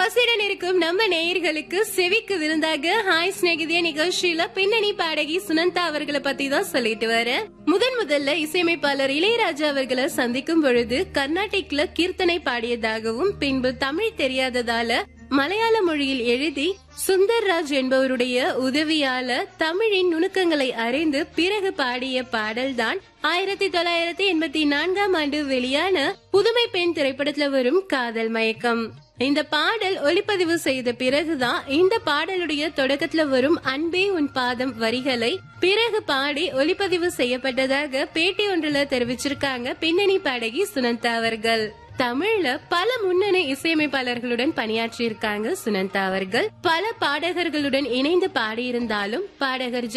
பசியுடன் இருக்கும் நம்ம நேயர்களுக்கு செவிக்கு விருந்தாக ஹாய் சிநேகிதிய நிகழ்ச்சியில பின்னணி பாடகி சுனந்தா அவர்களை பத்தி தான் சொல்லிட்டு வரேன் முதன் முதல்ல இசையமைப்பாளர் இளையராஜா அவர்களை சந்திக்கும் பொழுது கர்நாடிக்ல கீர்த்தனை பாடியதாகவும் பின்பு தமிழ் தெரியாததால மலையாள மொழியில் எழுதி சுந்தர்ராஜ் என்பவருடைய உதவியால தமிழின் நுணுக்கங்களை அறிந்து பிறகு பாடிய பாடல்தான் ஆயிரத்தி தொள்ளாயிரத்தி எண்பத்தி நான்காம் ஆண்டு வெளியான புதுமை பெண் திரைப்படத்துல வரும் காதல் மயக்கம் இந்த பாடல் ஒளிப்பதிவு செய்த பிறகுதான் இந்த பாடலுடைய தொடக்கத்துல வரும் அன்பே உன் பாதம் வரிகளை பிறகு பாடி ஒளிப்பதிவு செய்யப்பட்டதாக பேட்டி ஒன்றுல தெரிவிச்சிருக்காங்க பின்னணி பாடகி சுனந்தா அவர்கள் தமிழ்ல பல முன்னணி இசையமைப்பாளர்களுடன் பணியாற்றி இருக்காங்க சுனந்தா அவர்கள் பல பாடகர்களுடன் இணைந்து பாடியிருந்தாலும் பாடகர்